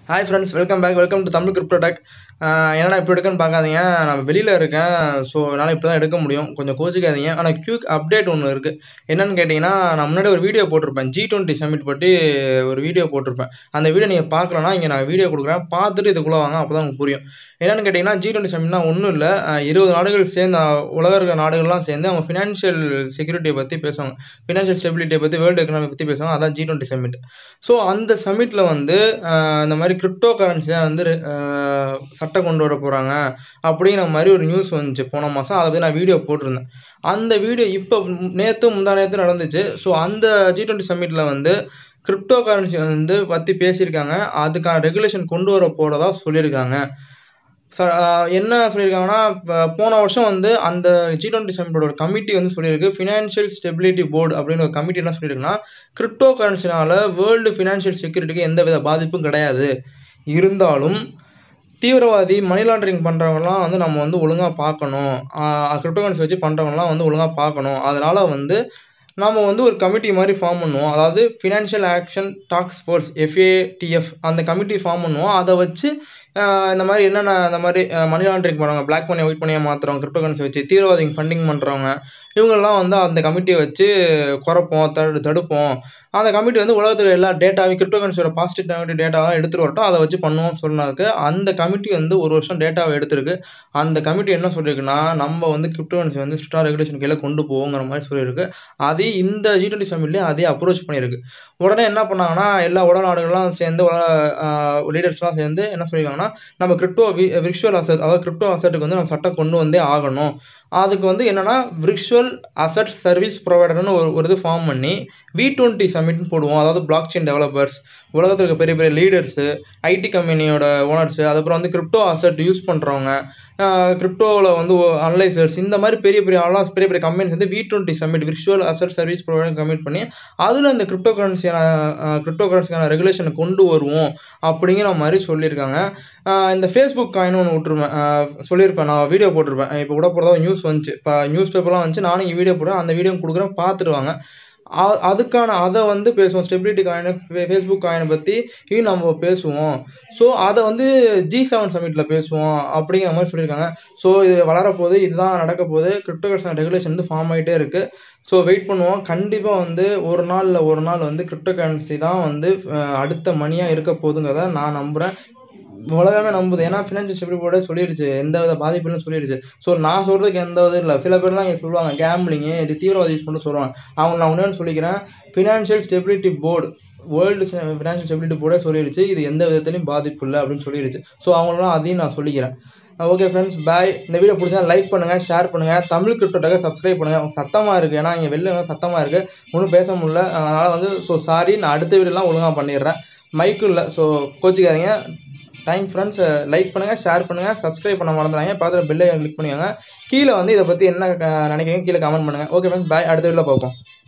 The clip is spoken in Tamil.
hi friends welcome back welcome to Tamil crypto tech என்னடா இப்போ எடுக்கன்னு பார்க்காதீங்க நான் வெளியில் இருக்கேன் ஸோ என்னால் இப்போ தான் எடுக்க முடியும் கொஞ்சம் கோச்சிக்காதீங்க ஆனால் குயிக் அப்டேட் ஒன்று இருக்குது என்னன்னு கேட்டிங்கன்னா நான் முன்னாடி ஒரு வீடியோ போட்டிருப்பேன் ஜி டுவெண்ட்டி சமிட் பற்றி ஒரு வீடியோ போட்டிருப்பேன் அந்த வீடியோ நீங்கள் பார்க்கலன்னா இங்கே நான் வீடியோ கொடுக்குறேன் பார்த்துட்டு இதுக்குள்ளே வாங்க அப்போ தான் உங்களுக்கு புரியும் என்னன்னு கேட்டிங்கன்னா ஜி டுவெண்ட்டி சமிட்னா ஒன்றும் இல்லை இருபது நாடுகள் சேர்ந்து அஹ், உலக இருக்கிற நாடுகள்லாம் சேர்ந்து அவங்க ஃபினான்ஷியல் செக்யூரிட்டியை பற்றி பேசுவாங்க ஃபினான்ஷியல் ஸ்டெபிலிட்டியை பற்றி வேர்ல்டு எக்கனாமி பற்றி பேசுவாங்க அதான் ஜி டுவெண்ட்டி சமிட் ஸோ அந்த சமிட்டில் வந்து அஹ், இந்த மாதிரி கிரிப்டோ கரன்சியாக வந்து அஹ், சட்டம் கொண்டு வர போகிறாங்க அப்படிங்கிற மாதிரி ஒரு நியூஸ் வந்துச்சு போன மாதம் அதை பற்றி நான் வீடியோ போட்டிருந்தேன் அந்த வீடியோ இப்போ நேற்று முந்தா நேற்று நடந்துச்சு ஸோ அந்த ஜி டுவெண்ட்டி சமிட்டில் வந்து கிரிப்டோ கரன்சி வந்து பற்றி பேசியிருக்காங்க அதுக்கான ரெகுலேஷன் கொண்டு வர போகிறதா சொல்லியிருக்காங்க ச- ஆஹ் என்ன சொல்லியிருக்காங்கன்னா ப- போன வருஷம் வந்து அந்த ஜி டுவெண்ட்டி சமிட்டோட ஒரு கமிட்டி வந்து சொல்லியிருக்கு ஃபினான்ஷியல் ஸ்டெபிலிட்டி போர்டு அப்படின்னு ஒரு கமிட்டி என்ன சொல்லியிருக்குன்னா கிரிப்டோ கரன்சினால வேர்ல்டு ஃபினான்ஷியல் செக்யூரிட்டிக்கு எந்த வித பாதிப்பும் கிடையாது இருந்தாலும் தீவிரவாதி மணி லாண்டரிங் பண்ணுறவங்கலாம் வந்து நம்ம வந்து ஒழுங்காக பார்க்கணும் கிரிப்டோ கரன்சி வச்சு பண்ணுறவங்கலாம் வந்து ஒழுங்காக பார்க்கணும் அதனால் வந்து நம்ம வந்து ஒரு கமிட்டி மாதிரி ஃபார்ம் பண்ணுவோம் அதாவது ஃபினான்ஷியல் ஆக்ஷன் டாக்ஸ் ஃபோர்ஸ் எஃப்ஏடிஎஃப் அந்த கமிட்டி ஃபார்ம் பண்ணுவோம் அதை வச்சு ஆஹ் இந்த மாதிரி என்னென்ன இந்த மாதிரி மணி லாண்டரிங் பண்ணுறவங்க பிளாக் மணி ஒயிட் பண்ணியாக மாற்றுறவங்க கிரிப்டோ கரன்சி வச்சு தீவிரவாதிங்க ஃபண்டிங் பண்ணுறவங்க இவங்கெல்லாம் வந்து அந்த கமிட்டியை வச்சு குறைப்போம் தடு தடுப்போம் அந்த கமிட்டி வந்து உலகத்தில் எல்லா டேட்டாவையும் கிரிப்டோ கரன்சியோட பாசிட்டிவ் நெகட்டிவ் டேட்டாவை எடுத்துகிட்டு வரட்டும் அதை வச்சு பண்ணுவோம்னு சொன்னாக்கு அந்த கமிட்டி வந்து ஒரு வருஷம் டேட்டாவை எடுத்திருக்கு அந்த கமிட்டி என்ன சொல்லியிருக்குன்னா நம்ம வந்து கிரிப்டோ கரன்சி வந்து ஸ்ட்ரிக்டாக ரெகுலேஷன் கீழே கொண்டு போவோங்கிற மாதிரி சொல்லியிருக்கு அதே இந்த ஜி டுவெண்ட்டி சமிட்லேயும் அதே அப்ரோச் பண்ணியிருக்கு உடனே என்ன பண்ணாங்கன்னா எல்லா உலக நாடுகள்லாம் சேர்ந்து லீடர்ஸ்லாம் சேர்ந்து என்ன சொல்லியிருக்காங்கன்னா நம்ம கிரிப்டோ விர்ச்சுவல் அசட் அதாவது கிரிப்டோ அசட்டுக்கு வந்து நம்ம சட்டம் கொண்டு வந்தே ஆகணும் அதுக்கு வந்து என்னன்னா விர்ச்சுவல் அசட் சர்வீஸ் ப்ரொவைடர்னு ஒரு ஒரு இது ஃபார்ம் பண்ணி வி டுவெண்ட்டி சமிட்னு போடுவோம் அதாவது பிளாக் செயின் டெவலப்பர்ஸ் உலகத்தில் இருக்க பெரிய பெரிய லீடர்ஸு ஐடி கம்பெனியோட ஓனர்ஸு அதுக்கப்புறம் வந்து கிரிப்டோ அசட் யூஸ் பண்ணுறவங்க கிரிப்டோவில் வந்து அனலைசர்ஸ் இந்த மாதிரி பெரிய பெரிய ஆளாம் பெரிய பெரிய கம்பெனிஸ் வந்து V twenty summit virtual asset service provider commit பண்ணி அதில் இந்த கிரிப்டோ கரன்சியான கிரிப்டோ கரன்சிக்கான ரெகுலேஷனை கொண்டு வருவோம் அப்படிங்கிற மாதிரி சொல்லியிருக்காங்க ஆஹ் இந்த ஃபேஸ்புக் காயின் ஒன்று விட்டுருவேன் ஆஹ் சொல்லியிருப்பேன் நான் வீடியோ போட்டிருப்பேன் இப்போ கூட போகிறதா நியூஸ் வந்துச்சு இப்போ நியூஸ் பேப்பர்லாம் வந்துச்சு நானும் இங்கே வீடியோ போடுறேன் அந்த வீடியோ கொடுக்குறேன் பார்த்துருவாங்க அ- அதுக்கான அதை வந்து பேசுவோம் ஸ்டெபிலிட்டி காயின் ஃபேஸ்புக் காயினை பற்றி இதையும் நம்ம பேசுவோம் ஸோ அதை வந்து ஜி செவன் சமிட்டில் பேசுவோம் அப்படிங்கிற மாதிரி சொல்லியிருக்காங்க ஸோ இது வளரப்போகுது இதுதான் நடக்க போகுது கிரிப்டோ கரன்சி ரெகுலேஷன் வந்து ஃபார்ம் ஆகிட்டே இருக்குது ஸோ வெயிட் பண்ணுவோம் கண்டிப்பாக வந்து ஒரு நாளில் ஒரு நாள் வந்து கிரிப்டோ கரன்சி தான் வந்து அஹ், அடுத்த மணியாக இருக்க போகுதுங்கிறத நான் நம்புகிறேன் உலகமே நம்புது ஏன்னா ஃபினான்ஷியல் ஸ்டெபிலிட்டி போர்டே சொல்லிடுச்சு எந்த வித பாதிப்புன்னு சொல்லிடுச்சு ஸோ நான் சொல்கிறதுக்கு எந்த இது இல்லை சில பேர்லாம் இங்கே சொல்லுவாங்க கேம்பிளிங்கு இது தீவிரவாதி யூஸ் பண்ணி சொல்லுவாங்க அவங்க நான் ஒன்று சொல்லிக்கிறேன் financial stability board world financial stability போர்டே சொல்லிடுச்சு இது எந்த விதத்துலையும் பாதிப்பு இல்லை அப்படின்னு சொல்லிடுச்சு ஸோ அவங்களாம் அதையும் நான் சொல்லிக்கிறேன் ஓகே ஃப்ரெண்ட்ஸ் பாய் இந்த வீடியோ பிடிச்சா லைக் பண்ணுங்கள் ஷேர் பண்ணுங்கள் தமிழ் கிரிப்டோட்டாக சப்ஸ்கிரைப் பண்ணுங்கள் சத்தமாக இருக்குது ஏன்னா இங்கே வெளில சத்தமாக இருக்குது ஒன்றும் பேச முடியல அதனால் வந்து ஸோ சாரி நான் அடுத்த வீடியோலாம் ஒழுங்காக பண்ணிடுறேன் மைக்கும் இல்லை ஸோ கோச்சிக்காதீங்க தேங்க் ஃப்ரெண்ட்ஸ் லைக் பண்ணுங்கள் ஷேர் பண்ணுங்கள் சப்ஸ்கிரைப் பண்ண மறந்துடாங்க பார்த்துட்டு பெல்லை கிளிக் பண்ணிக்கோங்க கீழே வந்து இதை பற்றி என்ன அஹ், நினைக்கிறீங்க கீழே கமெண்ட் பண்ணுங்கள் ஓகே ஃப்ரெண்ட்ஸ் பாய் அடுத்த வீடியோவில் பார்ப்போம்